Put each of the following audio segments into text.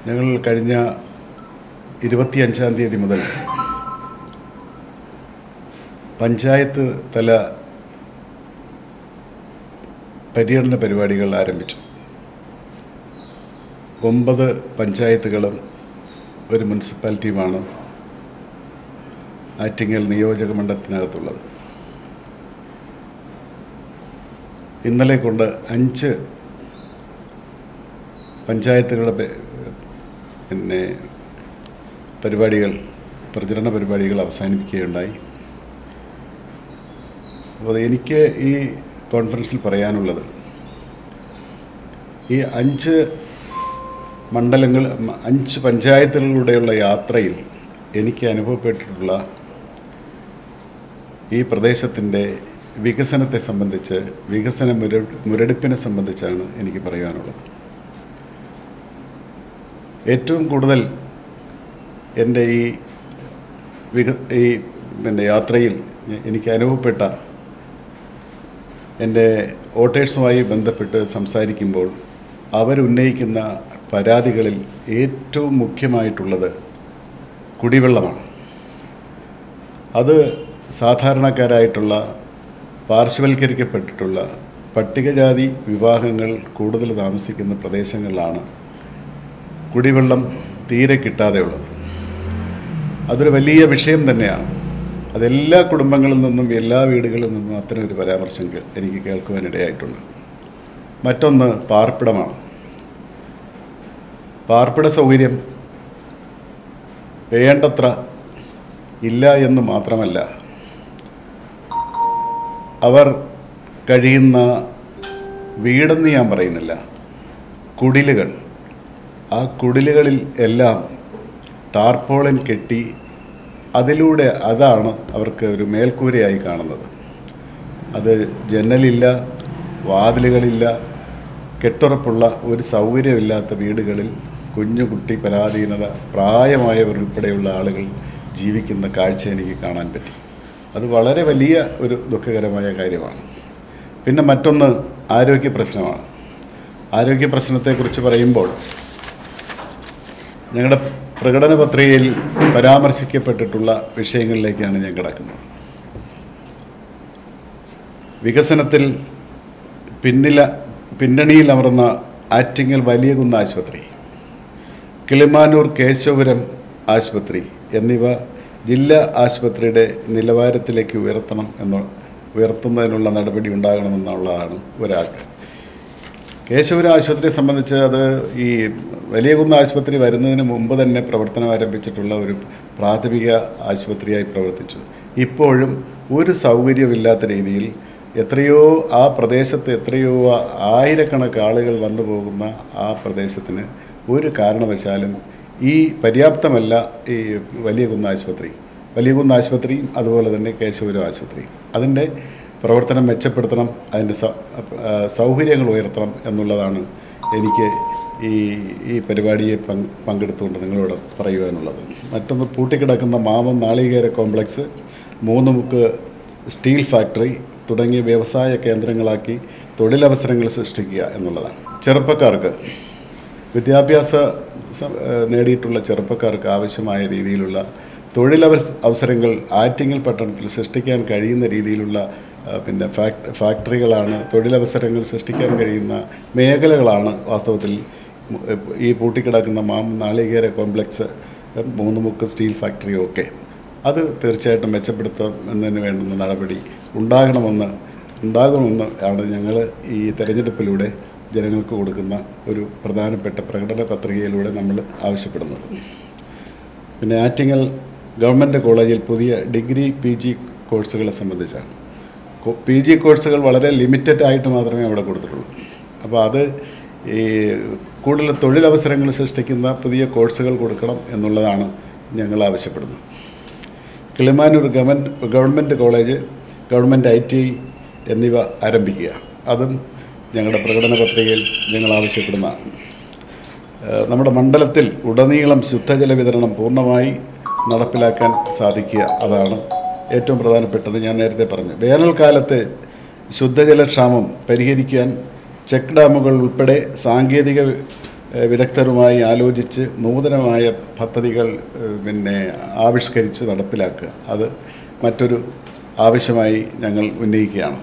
ഞങ്ങൾ കഴിഞ്ഞ ഇരുപത്തിയഞ്ചാം തീയതി മുതൽ പഞ്ചായത്ത് തല പര്യടന പരിപാടികൾ ആരംഭിച്ചു ഒമ്പത് പഞ്ചായത്തുകളും ഒരു മുനിസിപ്പാലിറ്റിയുമാണ് ആറ്റിങ്ങൽ നിയോജക മണ്ഡലത്തിനകത്തുള്ളത് ഇന്നലെ കൊണ്ട് അഞ്ച് പഞ്ചായത്തുകളുടെ പെ- പിന്നെ പരിപാടികൾ പ്രചരണ പരിപാടികൾ അവസാനിപ്പിക്കുകയുണ്ടായി അപ്പോൾ എനിക്ക് ഈ കോൺഫറൻസിൽ പറയാനുള്ളത് ഈ അഞ്ച് മണ്ഡലങ്ങൾ മ- അഞ്ച് പഞ്ചായത്തുകളിലൂടെയുള്ള യാത്രയിൽ എനിക്ക് അനുഭവപ്പെട്ടിട്ടുള്ള ഈ പ്രദേശത്തിൻ്റെ വികസനത്തെ സംബന്ധിച്ച് വികസന മുര മുരടിപ്പിനെ സംബന്ധിച്ചാണ് എനിക്ക് പറയാനുള്ളത് ഏറ്റവും കൂടുതൽ എൻ്റെ ഈ വിക ഈ പിന്നെ യാത്രയിൽ എനിക്ക് അനുഭവപ്പെട്ട എൻ്റെ വോട്ടേഴ്സുമായി ബന്ധപ്പെട്ട് സംസാരിക്കുമ്പോൾ അവരുന്നയിക്കുന്ന പരാതികളിൽ ഏറ്റവും മുഖ്യമായിട്ടുള്ളത് കുടിവെള്ളമാണ് അത് സാധാരണക്കാരായിട്ടുള്ള പാർശ്വവൽക്കരിക്കപ്പെട്ടിട്ടുള്ള പട്ടികജാതി വിവാഹങ്ങൾ കൂടുതൽ താമസിക്കുന്ന പ്രദേശങ്ങളിലാണ് കുടിവെള്ളം തീരെ കിട്ടാതെയുള്ളത് അതൊരു വലിയ വിഷയം തന്നെയാണ് അതെല്ലാ കുടുംബങ്ങളിൽ നിന്നും എല്ലാ വീടുകളിൽ നിന്നും അത്തരം ഒരു പരാമർശം കേ- എനിക്ക് കേൾക്കുവാനിടയായിട്ടുണ്ട് മറ്റൊന്ന് പാർപ്പിടമാണ് പാർപ്പിട സൗകര്യം വേണ്ടത്ര ഇല്ല എന്ന് മാത്രമല്ല അവർ കഴിയുന്ന വീടെന്ന് ഞാൻ പറയുന്നില്ല കുടിലുകൾ ആ കുടിലുകളിൽ എല്ലാം ടാർപോളിൻ കെട്ടി അതിലൂടെ അതാണ് അവർക്ക് ഒരു മേൽക്കൂരയായി കാണുന്നത് അത് ജനലില്ല വാതിലുകളില്ല കെട്ടുറപ്പുള്ള ഒരു സൗകര്യമില്ലാത്ത വീടുകളിൽ കുഞ്ഞു കുട്ടി പരാധീനത പ്രായമായവർ ഉൾപ്പെടെയുള്ള ആളുകൾ ജീവിക്കുന്ന കാഴ്ച എനിക്ക് കാണാൻ പറ്റി അത് വളരെ വലിയ ഒരു ദുഃഖകരമായ കാര്യമാണ് പിന്നെ മറ്റൊന്ന് ആരോഗ്യ പ്രശ്നമാണ് ആരോഗ്യ പ്രശ്നത്തെക്കുറിച്ച് പറയുമ്പോൾ ഞങ്ങളുടെ പ്രകടന പത്രികയിൽ പരാമർശിക്കപ്പെട്ടിട്ടുള്ള വിഷയങ്ങളിലേക്കാണ് ഞാൻ കിടക്കുന്നത് വികസനത്തിൽ പിന്നില പിന്നണിയിൽ അമർന്ന ആറ്റിങ്ങൽ വലിയ കുന്ന് ആശുപത്രി കിളിമാനൂർ കേശവപുരം ആശുപത്രി എന്നിവ ജില്ലാ ആശുപത്രിയുടെ നിലവാരത്തിലേക്ക് ഉയർത്തണം എന്ന് ഉയർത്തുന്നതിനുള്ള നടപടി ഉണ്ടാകണമെന്നുള്ളതാണ് ഒരാൾക്ക് കേശവപുരം ആശുപത്രിയെ സംബന്ധിച്ച് അത് ഈ വലിയ കുന്ന് ആശുപത്രി വരുന്നതിന് മുമ്പ് തന്നെ പ്രവർത്തനം ആരംഭിച്ചിട്ടുള്ള ഒരു പ്രാഥമിക ആശുപത്രിയായി പ്രവർത്തിച്ചു ഇപ്പോഴും ഒരു സൗകര്യമില്ലാത്ത രീതിയിൽ എത്രയോ ആ പ്രദേശത്ത് എത്രയോ ആയിരക്കണക്ക് ആളുകൾ വന്നു പോകുന്ന ആ പ്രദേശത്തിന് ഒരു കാരണവശാലും ഈ പര്യാപ്തമല്ല ഈ വലിയ കുന്ന് ആശുപത്രി വലിയ കുന്ന് ആശുപത്രിയും അതുപോലെ തന്നെ കേശവപുരം ആശുപത്രി അതിൻ്റെ പ്രവർത്തനം മെച്ചപ്പെടുത്തണം അതിൻ്റെ സ- ആ, സൗകര്യങ്ങൾ ഉയർത്തണം എന്നുള്ളതാണ് എനിക്ക് ഈ ഈ പരിപാടിയെ പങ്ക് പങ്കെടുത്തുകൊണ്ട് നിങ്ങളോട് പറയുവാനുള്ളത് മറ്റൊന്ന് പൂട്ടിക്കിടക്കുന്ന മാമം നാളികേര കോംപ്ലക്സ് മൂന്ന് മുക്ക് സ്റ്റീൽ ഫാക്ടറി തുടങ്ങിയ വ്യവസായ കേന്ദ്രങ്ങളാക്കി തൊഴിലവസരങ്ങൾ സൃഷ്ടിക്കുക എന്നുള്ളതാണ് ചെറുപ്പക്കാർക്ക് വിദ്യാഭ്യാസ സ- ഏഹ് നേടിയിട്ടുള്ള ചെറുപ്പക്കാർക്ക് ആവശ്യമായ രീതിയിലുള്ള തൊഴിലവസ അവസരങ്ങൾ ആറ്റിങ്ങൽ പട്ടണത്തിൽ സൃഷ്ടിക്കാൻ കഴിയുന്ന രീതിയിലുള്ള ആ, പിന്നെ ഫാക്ട് ഫാക്ടറികളാണ് തൊഴിലവസരങ്ങൾ സൃഷ്ടിക്കാൻ കഴിയുന്ന മേഖലകളാണ് വാസ്തവത്തിൽ മു- ഈ പൂട്ടിക്കിടക്കുന്ന മാം നാളികേര കോംപ്ലക്സ് മൂന്ന് മുക്ക് സ്റ്റീൽ ഫാക്ടറിയും ഒക്കെ അത് തീർച്ചയായിട്ടും മെച്ചപ്പെടുത്തുന്നതിന് വേണ്ടുന്ന നടപടി ഉണ്ടാകണമെന്ന് ഉണ്ടാകുമെന്ന് ആണ് ഞങ്ങൾ ഈ തെരഞ്ഞെടുപ്പിലൂടെ ജനങ്ങൾക്ക് കൊടുക്കുന്ന ഒരു പ്രധാനപ്പെട്ട പ്രകടന പത്രികയിലൂടെ നമ്മൾ ആവശ്യപ്പെടുന്നത് പിന്നെ ആറ്റിങ്ങൽ ഗവൺമെൻറ് കോളേജിൽ പുതിയ ഡിഗ്രി പി ജി കോഴ്സുകളെ സംബന്ധിച്ചാണ് പി ജി കോഴ്സുകൾ വളരെ ലിമിറ്റഡ് ആയിട്ട് മാത്രമേ അവിടെ കൊടുത്തിട്ടുള്ളൂ അപ്പോൾ അത് ഈ കൂടുതൽ തൊഴിലവസരങ്ങൾ സൃഷ്ടിക്കുന്ന പുതിയ കോഴ്സുകൾ കൊടുക്കണം എന്നുള്ളതാണ് ഞങ്ങൾ ആവശ്യപ്പെടുന്നത് Kilimanoor government government college government I T എന്നിവ ആരംഭിക്കുക അതും ഞങ്ങളുടെ പ്രകടന പത്രികയിൽ ഞങ്ങൾ ആവശ്യപ്പെടുന്നതാണ് ഏഹ് നമ്മുടെ മണ്ഡലത്തിൽ ഉടനീളം ശുദ്ധജല വിതരണം പൂർണ്ണമായി നടപ്പിലാക്കാൻ സാധിക്കുക അതാണ് ഏറ്റവും പ്രധാനപ്പെട്ടത് ഞാൻ നേരത്തെ പറഞ്ഞു വേനൽക്കാലത്ത് ശുദ്ധജലക്ഷാമം പരിഹരിക്കാൻ ചെക്ക് ഡാമുകൾ ഉൾപ്പെടെ സാങ്കേതിക ഏഹ്, വിദഗ്ധരുമായി ആലോചിച്ച് നൂതനമായ പദ്ധതികൾ ഏഹ്, പിന്നെ ആവിഷ്കരിച്ച് നടപ്പിലാക്കുക അത് മറ്റൊരു ആവശ്യമായി ഞങ്ങൾ ഉന്നയിക്കുകയാണ്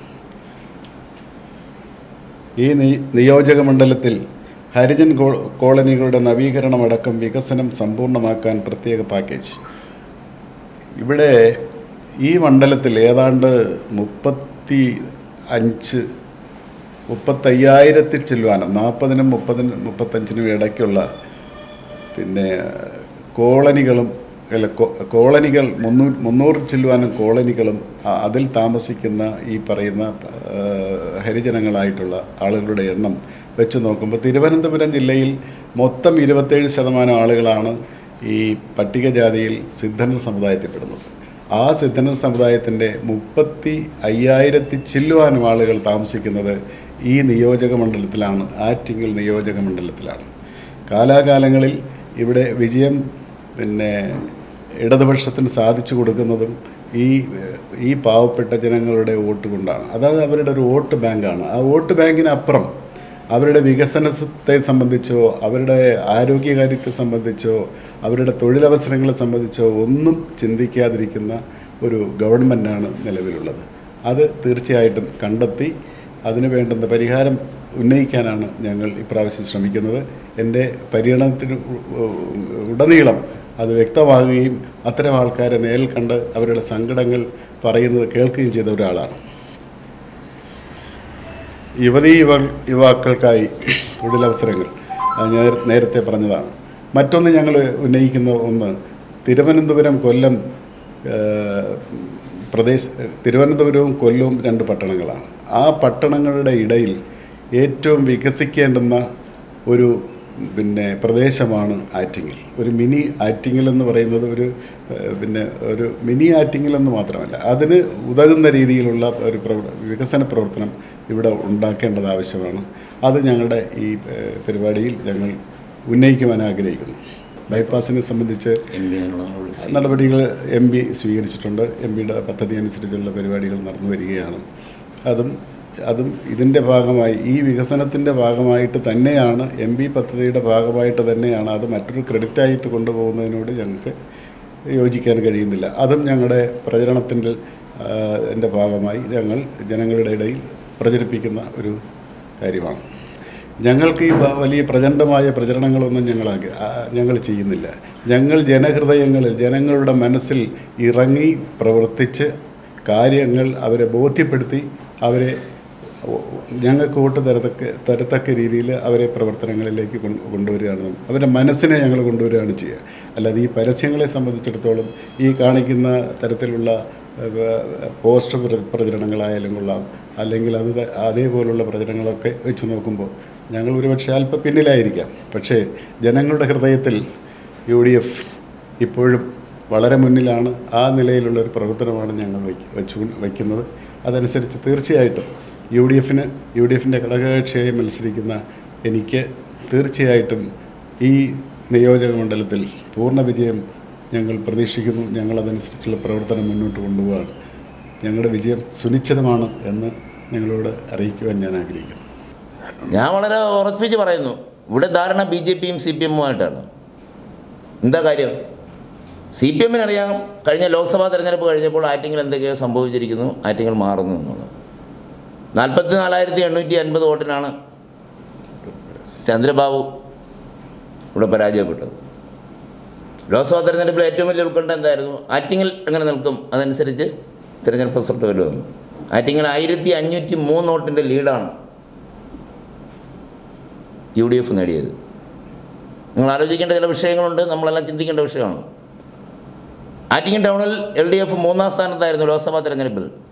ഈ നി- നിയോജക മണ്ഡലത്തിൽ ഹരിജൻ കോ- കോളനികളുടെ നവീകരണമടക്കം വികസനം സമ്പൂർണ്ണമാക്കാൻ പ്രത്യേക പാക്കേജ് ഇവിടെ ഈ മണ്ഡലത്തിൽ ഏതാണ്ട് മുപ്പത്തി അഞ്ച് മുപ്പത്തയ്യായിരത്തിൽ ചെല്ലുവാനും നാൽപ്പതിനും മുപ്പതിനും മുപ്പത്തഞ്ചിനും ഇടയ്ക്കുള്ള പിന്നെ കോളനികളും അല്ല കോ- കോളനികൾ മുന്നൂ മുന്നൂറ് ചെല്ലുവാനും കോളനികളും ആ- അതിൽ താമസിക്കുന്ന ഈ പറയുന്ന ആ, ഹരിജനങ്ങളായിട്ടുള്ള ആളുകളുടെ എണ്ണം വെച്ച് നോക്കുമ്പോൾ തിരുവനന്തപുരം ജില്ലയിൽ മൊത്തം ഇരുപത്തേഴ് ശതമാനം ആളുകളാണ് ഈ പട്ടികജാതിയിൽ സിദ്ധന സമുദായത്തിൽപ്പെടുന്നത് ആ സിദ്ധന സമുദായത്തിൻ്റെ മുപ്പത്തി അയ്യായിരത്തി ചില്ലുവാനും ആളുകൾ താമസിക്കുന്നത് ഈ നിയോജക മണ്ഡലത്തിലാണ് ആറ്റിങ്ങൽ നിയോജക മണ്ഡലത്തിലാണ് കാലാകാലങ്ങളിൽ ഇവിടെ വിജയം പിന്നെ ഇടതുപക്ഷത്തിന് സാധിച്ചു കൊടുക്കുന്നതും ഈ ഈ പാവപ്പെട്ട ജനങ്ങളുടെ വോട്ട് കൊണ്ടാണ് അതായത് അവരുടെ ഒരു വോട്ട് ബാങ്കാണ് ആ വോട്ട് ബാങ്കിനപ്പുറം അവരുടെ വികസനത്തെ സംബന്ധിച്ചോ അവരുടെ ആരോഗ്യകാര്യത്തെ സംബന്ധിച്ചോ അവരുടെ തൊഴിലവസരങ്ങളെ സംബന്ധിച്ചോ ഒന്നും ചിന്തിക്കാതിരിക്കുന്ന ഒരു ഗവൺമെൻറ്റാണ് നിലവിലുള്ളത് അത് തീർച്ചയായിട്ടും കണ്ടെത്തി അതിന് വേണ്ടുന്ന പരിഹാരം ഉന്നയിക്കാനാണ് ഞങ്ങൾ ഇപ്രാവശ്യം ശ്രമിക്കുന്നത് എൻ്റെ പര്യടനത്തിന് ഉ- ഉ- ഉടനീളം അത് വ്യക്തമാകുകയും അത്തരം ആൾക്കാരെ നേരിൽ കണ്ട് അവരുടെ സങ്കടങ്ങൾ പറയുന്നത് കേൾക്കുകയും ചെയ്ത ഒരാളാണ് യുവതീ യുവ യുവാക്കൾക്കായി തൊഴിലവസരങ്ങൾ അത് ഞാൻ നേരത്തെ പറഞ്ഞതാണ് മറ്റൊന്ന് ഞങ്ങൾ ഉന്നയിക്കുന്ന ഒന്ന് തിരുവനന്തപുരം കൊല്ലം ഏഹ്, പ്രദേശ തിരുവനന്തപുരവും കൊല്ലവും രണ്ട് പട്ടണങ്ങളാണ് ആ പട്ടണങ്ങളുടെ ഇടയിൽ ഏറ്റവും വികസിക്കേണ്ടുന്ന ഒരു പിന്നെ പ്രദേശമാണ് ആറ്റിങ്ങൽ ഒരു മിനി ആറ്റിങ്ങൽ എന്ന് പറയുന്നത് ഒരു ഏഹ്, പിന്നെ ഒരു മിനി ആറ്റിങ്ങൽ എന്ന് മാത്രമല്ല അതിന് ഉതകുന്ന രീതിയിലുള്ള ഒരു പ്രവ- വികസന പ്രവർത്തനം ഇവിടെ ഉണ്ടാക്കേണ്ടത് ആവശ്യമാണ് അത് ഞങ്ങളുടെ ഈ ഏഹ്, പരിപാടിയിൽ ഞങ്ങൾ ഉന്നയിക്കുവാൻ ആഗ്രഹിക്കുന്നു ബൈപ്പാസിനെ സംബന്ധിച്ച് എം പി അതിനുള്ള നടപടി സ്വീകരിക്കും. നടപടികൾ എം പി സ്വീകരിച്ചിട്ടുണ്ട് എം പിയുടെ പദ്ധതി അനുസരിച്ചുള്ള പരിപാടികൾ നടന്നു വരികയാണ് അതും അതും ഇതിൻ്റെ ഭാഗമായി ഈ വികസനത്തിൻ്റെ ഭാഗമായിട്ട് തന്നെയാണ് എം പി പദ്ധതിയുടെ ഭാഗമായിട്ട് തന്നെയാണ് അത് മറ്റൊരു ക്രെഡിറ്റായിട്ട് കൊണ്ടുപോകുന്നതിനോട് ഞങ്ങൾക്ക് യോജിക്കാൻ കഴിയുന്നില്ല അതും ഞങ്ങളുടെ പ്രചരണത്തിൻ്റെ എൻ്റെ ഭാഗമായി ഞങ്ങൾ ജനങ്ങളുടെ ഇടയിൽ പ്രചരിപ്പിക്കുന്ന ഒരു കാര്യമാണ് ഞങ്ങൾക്ക് ഈ വ- വലിയ പ്രചണ്ഡമായ പ്രചരണങ്ങളൊന്നും ഞങ്ങൾ ആഗ്ര- ആ, ഞങ്ങൾ ചെയ്യുന്നില്ല ഞങ്ങൾ ജനഹൃദയങ്ങളിൽ ജനങ്ങളുടെ മനസ്സിൽ ഇറങ്ങി പ്രവർത്തിച്ച് കാര്യങ്ങൾ അവരെ ബോധ്യപ്പെടുത്തി അവരെ ഒ- ഞങ്ങൾക്ക് വോട്ട് തരത്തക്ക തരത്തക്ക രീതിയിൽ അവരെ പ്രവർത്തനങ്ങളിലേക്ക് കൊണ്ട് കൊണ്ടുവരികയാണ് അവരുടെ മനസ്സിനെ ഞങ്ങൾ കൊണ്ടുവരികയാണ് ചെയ്യുക അല്ലാതെ ഈ പരസ്യങ്ങളെ സംബന്ധിച്ചിടത്തോളം ഈ കാണിക്കുന്ന തരത്തിലുള്ള ഏഹ്, പോസ്റ്റർ പ്ര- പ്രചരണങ്ങളായാലും കൊള്ളാം അല്ലെങ്കിൽ അത് ത- അതേപോലുള്ള പ്രചരണങ്ങളൊക്കെ വെച്ച് നോക്കുമ്പോൾ ഞങ്ങൾ ഒരുപക്ഷെ അല്പം പിന്നിലായിരിക്കാം പക്ഷേ ജനങ്ങളുടെ ഹൃദയത്തിൽ യു ഡി എഫ് ഇപ്പോഴും വളരെ മുന്നിലാണ് ആ നിലയിലുള്ള ഒരു പ്രവർത്തനമാണ് ഞങ്ങൾ വയ്ക്ക- വെച്ചു വയ്ക്കുന്നത് അതനുസരിച്ച് തീർച്ചയായിട്ടും യു ഡി എഫിന് യു ഡി എഫിൻ്റെ ഘടകകക്ഷിയായി മത്സരിക്കുന്ന എനിക്ക് തീർച്ചയായിട്ടും ഈ നിയോജക മണ്ഡലത്തിൽ പൂർണ്ണ വിജയം ഞങ്ങൾ പ്രതീക്ഷിക്കുന്നു ഞങ്ങളതനുസരിച്ചുള്ള പ്രവർത്തനം മുന്നോട്ട് കൊണ്ടുപോകാണ് ഞങ്ങളുടെ വിജയം സുനിശ്ചിതമാണ് എന്ന് ഞങ്ങളോട് അറിയിക്കുവാൻ ഞാൻ ആഗ്രഹിക്കുന്നു ഞാൻ വളരെ ഉറപ്പിച്ച് പറയുന്നു ഇവിടെ ധാരണ ബി ജെ പിയും സി പി എമ്മുമായിട്ടാണ് എന്താ കാര്യം സി പി എമ്മിന് അറിയാം കഴിഞ്ഞ ലോക്സഭാ തെരഞ്ഞെടുപ്പ് കഴിഞ്ഞപ്പോൾ ആറ്റിങ്ങൽ എന്തൊക്കെയോ സംഭവിച്ചിരിക്കുന്നു ആറ്റിങ്ങൽ മാറുന്നു എന്നുള്ളത് നാൽപ്പത്തി നാലായിരത്തി എണ്ണൂറ്റി അൻപത് വോട്ടിനാണ് ചന്ദ്രബാബു ഇവിടെ പരാജയപ്പെട്ടത് ലോക്സഭാ തെരഞ്ഞെടുപ്പിൽ ഏറ്റവും വലിയ ഉത്കണ്ഠ എന്തായിരുന്നു ആറ്റിങ്ങൽ എങ്ങനെ നിൽക്കും അതനുസരിച്ച് തിരഞ്ഞെടുപ്പ് റിസൾട്ട് വരുമെന്ന് ആറ്റിങ്ങൽ ആയിരത്തി അഞ്ഞൂറ്റി മൂന്ന് വോട്ടിൻ്റെ ലീഡാണ് യു ഡി എഫ് നേടിയത് നിങ്ങൾ ആലോചിക്കേണ്ട ചില വിഷയങ്ങളുണ്ട് നമ്മളെല്ലാം ചിന്തിക്കേണ്ട വിഷയമാണ് ആറ്റിങ്ങൽ ടൗണിൽ എൽ ഡി എഫ് മൂന്നാം സ്ഥാനത്തായിരുന്നു ലോക്സഭാ തെരഞ്ഞെടുപ്പിൽ